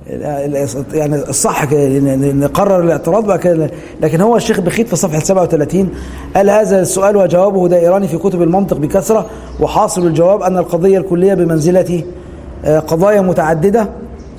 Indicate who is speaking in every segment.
Speaker 1: يعني الصح كده نقرر الاعتراض بقى كده لكن هو الشيخ بخيت في صفحة 37 قال هذا السؤال وجوابه دائران في كتب المنطق بكثرة وحاصل الجواب أن القضية الكلية بمنزلة آه، قضايا متعددة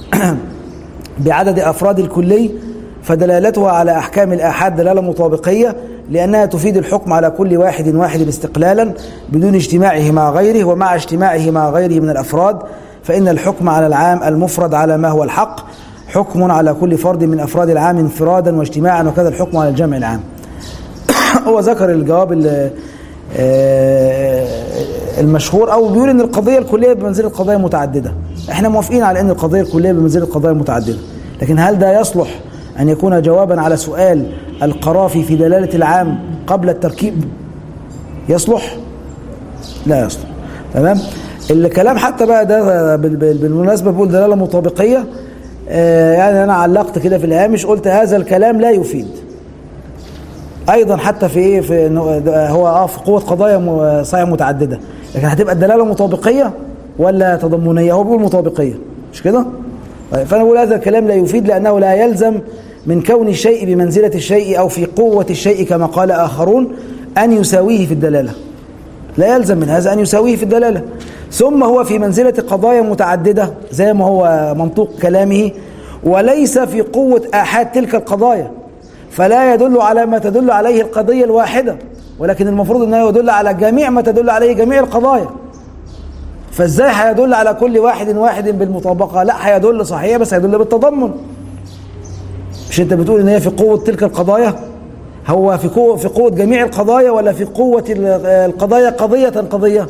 Speaker 1: بعدد أفراد الكلي فدلالتها على أحكام الآحاد دلالة مطابقية لأنها تفيد الحكم على كل واحد واحد استقلالا بدون اجتماعه مع غيره ومع اجتماعه مع غيره من الأفراد فإن الحكم على العام المفرد على ما هو الحق حكم على كل فرد من أفراد العام انفرادا واجتماعا وكذا الحكم على الجمع العام هو ذكر الجواب آه، المشهور أو بيقول أن القضية الكلية بمنزلة قضايا متعددة احنا موافقين على أن القضية الكلية بمنزلة قضايا متعددة لكن هل ده يصلح أن يكون جوابا على سؤال القرافي في دلالة العام قبل التركيب يصلح لا يصلح تمام الكلام حتى بقى ده بالمناسبة بقول دلالة مطابقية آه، يعني أنا علقت كده في الهامش قلت هذا الكلام لا يفيد أيضا حتى في إيه في هو آه في قوة قضايا صحيح متعددة لكن هتبقى الدلالة مطابقية ولا تضمنية هو بيقول مطابقية مش كده طيب فأنا بقول هذا الكلام لا يفيد لأنه لا يلزم من كون الشيء بمنزلة الشيء أو في قوة الشيء كما قال آخرون أن يساويه في الدلالة لا يلزم من هذا أن يساويه في الدلالة ثم هو في منزلة قضايا متعددة زي ما هو منطوق كلامه وليس في قوة آحاد تلك القضايا فلا يدل على ما تدل عليه القضية الواحدة ولكن المفروض أنه يدل على جميع ما تدل عليه جميع القضايا فازاي هيدل على كل واحد واحد بالمطابقة لا هيدل صحيح بس هيدل بالتضمن مش انت بتقول ان هي في قوة تلك القضايا هو في قوة, في قوة جميع القضايا ولا في قوة القضايا قضية قضية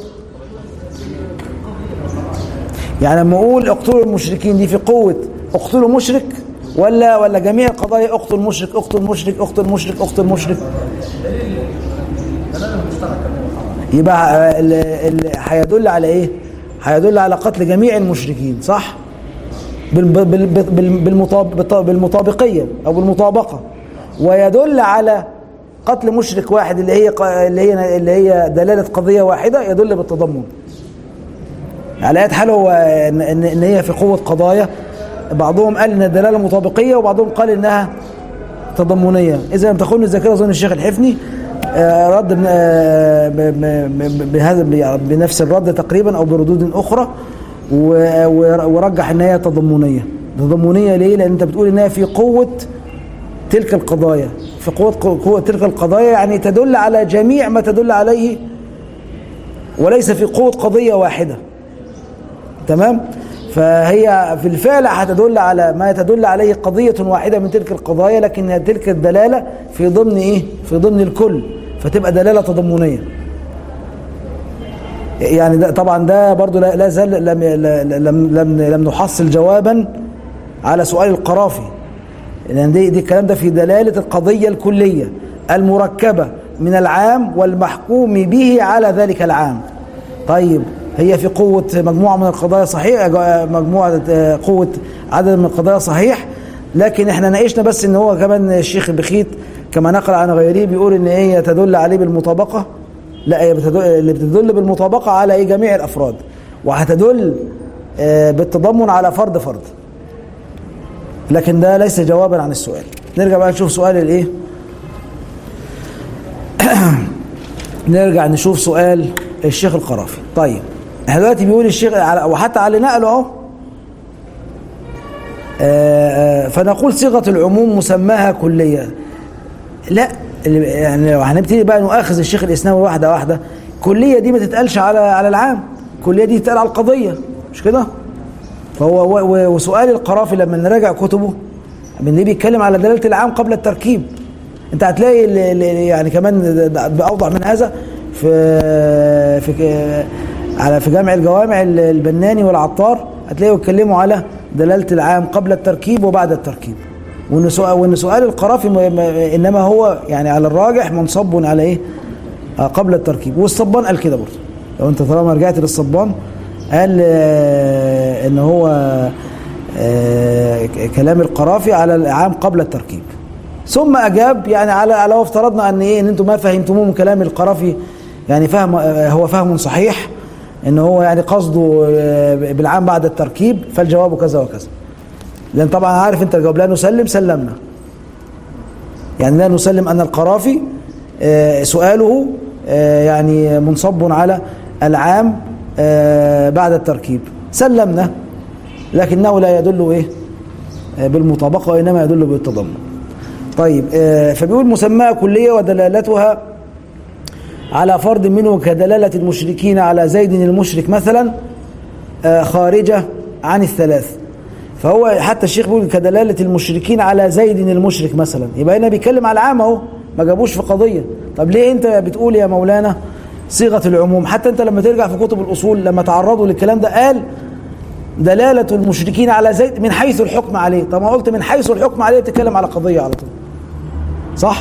Speaker 1: يعني لما اقول اقتلوا المشركين دي في قوة اقتلوا مشرك ولا ولا جميع القضايا اقتل مشرك اقتل مشرك اقتل مشرك اقتل مشرك يبقى هيدل على ايه هيدل على قتل جميع المشركين صح بالمطابقية أو بالمطابقة ويدل على قتل مشرك واحد اللي هي اللي هي اللي هي دلاله قضيه واحده يدل بالتضمن على اية حال هو ان ان هي في قوه قضايا بعضهم قال ان الدلاله مطابقيه وبعضهم قال انها تضمنيه اذا لم تخن الذاكره اظن الشيخ الحفني آه، رد آه، بهذا بنفس الرد تقريبا او بردود اخرى ورجح ان هي تضمنيه تضمنيه ليه لان انت بتقول ان هي في قوه تلك القضايا في قوه قوه تلك القضايا يعني تدل على جميع ما تدل عليه وليس في قوه قضيه واحده تمام فهي في الفعل هتدل على ما تدل عليه قضية واحدة من تلك القضايا لكن تلك الدلالة في ضمن إيه؟ في ضمن الكل فتبقى دلالة تضمنية يعني ده طبعا ده برضو لا زال لم, لم, لم, لم نحصل جوابا على سؤال القرافي لأن دي, دي الكلام ده في دلالة القضية الكلية المركبة من العام والمحكوم به على ذلك العام طيب هي في قوة مجموعة من القضايا صحيح مجموعة قوة عدد من القضايا صحيح لكن احنا ناقشنا بس ان هو كمان الشيخ بخيت كما نقل عن غيره بيقول ان هي تدل عليه بالمطابقة لا هي بتدل اللي بتدل بالمطابقة على ايه جميع الافراد وهتدل آه، بالتضمن على فرد فرد لكن ده ليس جوابا عن السؤال نرجع بقى نشوف سؤال الايه نرجع نشوف سؤال الشيخ القرافي طيب احنا دلوقتي بيقول الشيخ وحتى على نقله اهو آه، آه، فنقول صيغه العموم مسماها كليه لا يعني لو هنبتدي بقى نؤاخذ الشيخ الاسلامي واحده واحده كليه دي ما تتقالش على على العام الكليه دي تتقال على القضيه مش كده فهو وسؤال القرافي لما نراجع كتبه من اللي بيتكلم على دلاله العام قبل التركيب انت هتلاقي يعني كمان باوضح من هذا في في على في جامع الجوامع البناني والعطار هتلاقوا يتكلموا على دلاله العام قبل التركيب وبعد التركيب وان سؤال وان سؤال القرافي انما هو يعني على الراجح منصب على ايه آه، قبل التركيب والصبان قال كده برضه لو انت طالما رجعت للصبان قال آه، ان هو آه، كلام القرافي على العام قبل التركيب ثم اجاب يعني على لو افترضنا ان ايه ان انتم ما فهمتموه من كلام القرافي يعني فهم هو فهم صحيح ان هو يعني قصده بالعام بعد التركيب فالجواب كذا وكذا لأن طبعا عارف أنت الجواب لا نسلم سلمنا يعني لا نسلم أن القرافي آه، سؤاله آه، يعني منصب على العام آه، بعد التركيب سلمنا لكنه لا يدل إيه بالمطابقة وإنما يدل بالتضمن طيب فبيقول مسماها كلية ودلالتها على فرد منه كدلالة المشركين على زيد المشرك مثلا خارجة عن الثلاث فهو حتى الشيخ بيقول كدلالة المشركين على زيد المشرك مثلا يبقى هنا بيتكلم على العام اهو ما جابوش في قضية طب ليه انت بتقول يا مولانا صيغة العموم حتى انت لما ترجع في كتب الأصول لما تعرضوا للكلام ده قال دلالة المشركين على زيد من حيث الحكم عليه طب ما قلت من حيث الحكم عليه بتتكلم على قضية على طول صح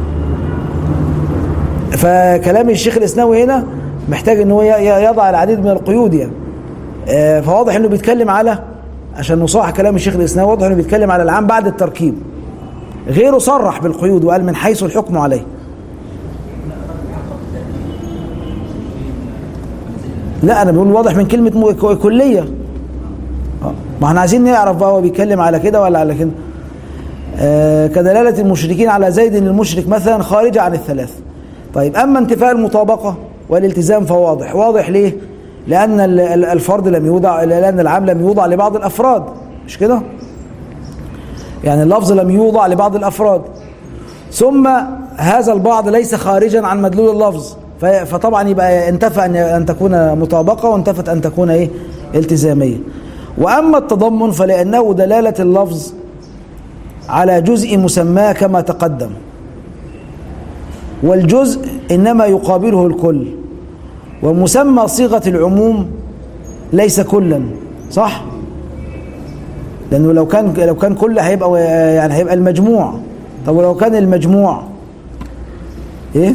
Speaker 1: فكلام الشيخ الإسناوي هنا محتاج ان هو يضع العديد من القيود يعني آه، فواضح انه بيتكلم على عشان نصاح كلام الشيخ الإسناوي واضح انه بيتكلم على العام بعد التركيب غيره صرح بالقيود وقال من حيث الحكم عليه لا انا بقول واضح من كلمه كليه ما احنا عايزين نعرف بقى هو بيتكلم على كده ولا على كده آه كدلاله المشركين على زيد المشرك مثلا خارجه عن الثلاث طيب اما انتفاء المطابقه والالتزام فهو واضح واضح ليه لان الفرد لم يوضع لان العام لم يوضع لبعض الافراد مش كده يعني اللفظ لم يوضع لبعض الافراد ثم هذا البعض ليس خارجا عن مدلول اللفظ فطبعا يبقى انتفى أن تكون مطابقة وانتفت أن تكون إيه التزامية وأما التضمن فلأنه دلالة اللفظ على جزء مسماه كما تقدم والجزء إنما يقابله الكل ومسمى صيغة العموم ليس كلا صح لأنه لو كان لو كان كل هيبقى يعني هيبقى المجموع طب ولو كان المجموع ايه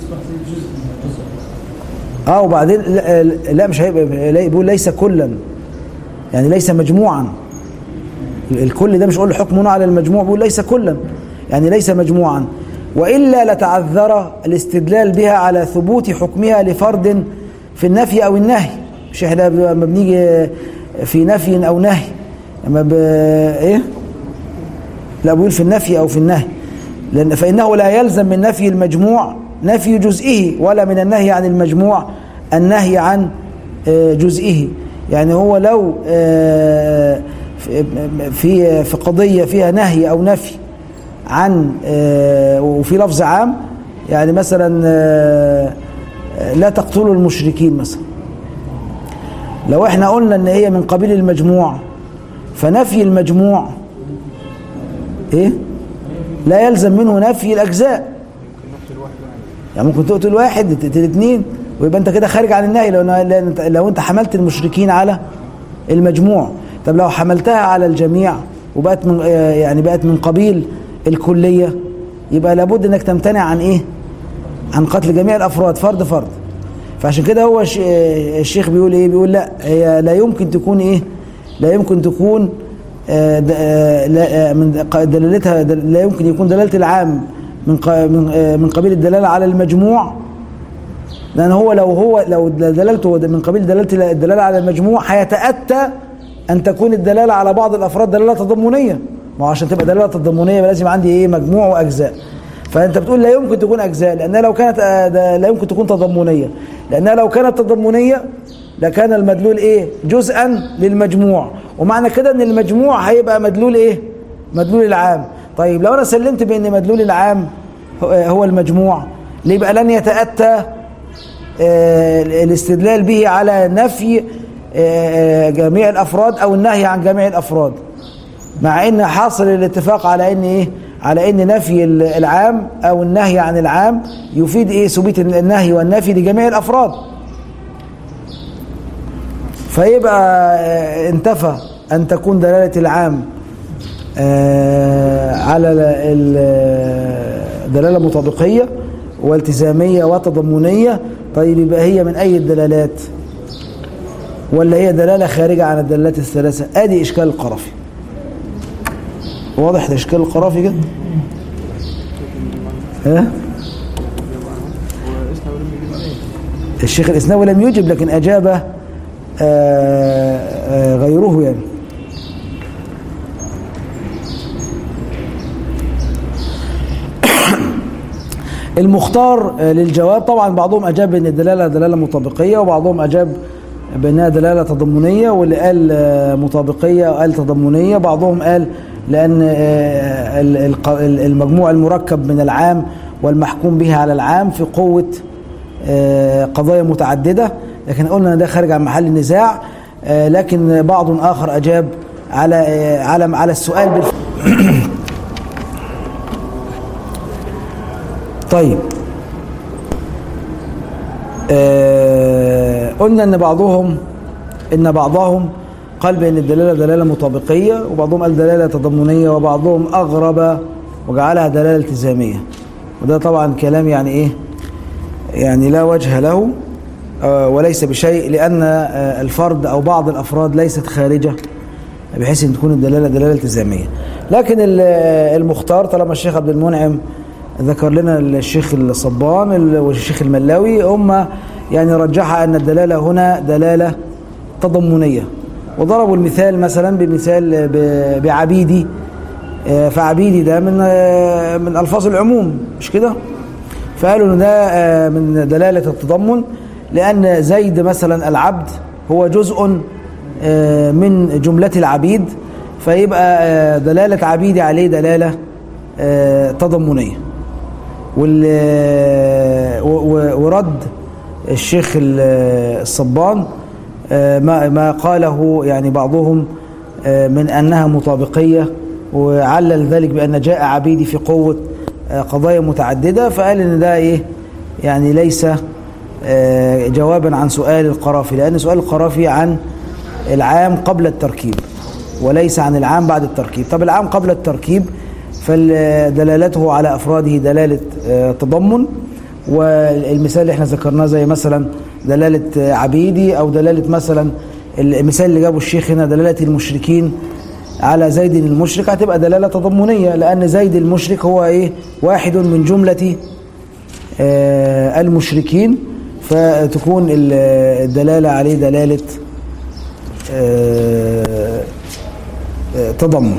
Speaker 1: اه وبعدين لا, لا مش هيبقى بيقول ليس كلا يعني ليس مجموعا الكل ده مش قول حكمنا على المجموع بيقول ليس كلا يعني ليس مجموعا وإلا لتعذر الاستدلال بها على ثبوت حكمها لفرد في النفي أو النهي مش احنا لما بنيجي في نفي أو نهي لما ب... ايه لا بقول في النفي أو في النهي لأن فإنه لا يلزم من نفي المجموع نفي جزئه ولا من النهي عن المجموع النهي عن آه، جزئه يعني هو لو آه، في في قضية فيها نهي أو نفي عن آه، وفي لفظ عام يعني مثلا لا تقتلوا المشركين مثلا لو احنا قلنا ان هي من قبيل المجموع فنفي المجموع ايه لا يلزم منه نفي الأجزاء يعني ممكن تقتل واحد تقتل اثنين ويبقى انت كده خارج عن النهي لو لو انت حملت المشركين على المجموع طب لو حملتها على الجميع وبقت من يعني بقت من قبيل الكليه يبقى لابد انك تمتنع عن ايه عن قتل جميع الافراد فرد فرد فعشان كده هو الشيخ بيقول ايه بيقول لا هي لا يمكن تكون ايه لا يمكن تكون آه، آه، آه، من دلالتها لا يمكن يكون دلاله العام من من قبيل الدلاله على المجموع لان هو لو هو لو دلالته من قبيل دلاله الدلاله على المجموع هيتاتى ان تكون الدلاله على بعض الافراد دلاله تضمنيه ما عشان تبقى دلاله تضمنيه لازم عندي ايه مجموع واجزاء فانت بتقول لا يمكن تكون اجزاء لانها لو كانت لا يمكن تكون تضمنيه لانها لو كانت تضمنيه لكان المدلول ايه جزءا للمجموع ومعنى كده ان المجموع هيبقى مدلول ايه مدلول العام طيب لو انا سلمت بان مدلول العام هو المجموع ليه بقى لن يتاتى آه، الاستدلال به على نفي آه، جميع الافراد او النهي عن جميع الافراد مع ان حاصل الاتفاق على ان ايه على ان نفي العام او النهي عن العام يفيد ايه ثبوت النهي والنفي لجميع الافراد فيبقى آه، انتفى أن تكون دلالة العام آه، على الدلالة مطابقية والتزامية وتضمنية طيب يبقى هي من أي الدلالات ولا هي دلالة خارجة عن الدلالات الثلاثة ادي إشكال القرافي واضح إشكال القرافي كده ها الشيخ الإسناوي لم يجب لكن أجابه آه، آه، غيره يعني المختار آه، للجواب طبعا بعضهم أجاب بأن الدلالة دلالة مطابقية وبعضهم أجاب بأنها دلالة تضمنية واللي قال آه، مطابقية وقال تضمنية بعضهم قال لأن آه، ال- الق- ال- المجموع المركب من العام والمحكوم به على العام في قوة آه، قضايا متعددة لكن قلنا ان ده خارج عن محل النزاع آه، لكن بعض آخر أجاب على آه، على على السؤال بالف... طيب آه، قلنا ان بعضهم ان بعضهم قال بان الدلاله دلاله مطابقيه وبعضهم قال دلاله تضمنيه وبعضهم اغرب وجعلها دلاله التزاميه وده طبعا كلام يعني ايه يعني لا وجه له آه، وليس بشيء لان آه، الفرد او بعض الافراد ليست خارجه بحيث ان تكون الدلاله دلاله التزاميه لكن ال- المختار طالما الشيخ عبد المنعم ذكر لنا الشيخ الصبان ال- والشيخ الملاوي هم يعني رجح ان الدلاله هنا دلاله تضمنيه وضربوا المثال مثلا بمثال ب- بعبيدي آه، فعبيدي ده من آه، من الفاظ العموم مش كده فقالوا ان ده آه، من دلاله التضمن لان زيد مثلا العبد هو جزء آه، من جمله العبيد فيبقى آه، دلاله عبيدي عليه دلاله آه، تضمنيه وال و- و- ورد الشيخ ال- الصبان آه، ما ما قاله يعني بعضهم آه، من انها مطابقيه وعلل ذلك بان جاء عبيدي في قوه آه، قضايا متعدده فقال ان ده ايه يعني ليس آه، جوابا عن سؤال القرافي لان سؤال القرافي عن العام قبل التركيب وليس عن العام بعد التركيب طب العام قبل التركيب فدلالته على افراده دلاله آه، تضمن والمثال اللي احنا ذكرناه زي مثلا دلاله آه، عبيدي او دلاله مثلا المثال اللي جابه الشيخ هنا دلاله المشركين على زيد المشرك هتبقى دلاله تضمنيه لان زيد المشرك هو ايه واحد من جمله آه، المشركين فتكون ال- الدلاله عليه دلاله آه، آه، تضمن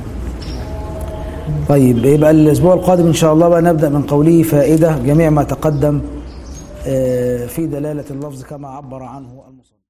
Speaker 1: طيب يبقى الاسبوع القادم ان شاء الله بقى نبدا من قوله فائده جميع ما تقدم آه، في دلاله اللفظ كما عبر عنه المصنف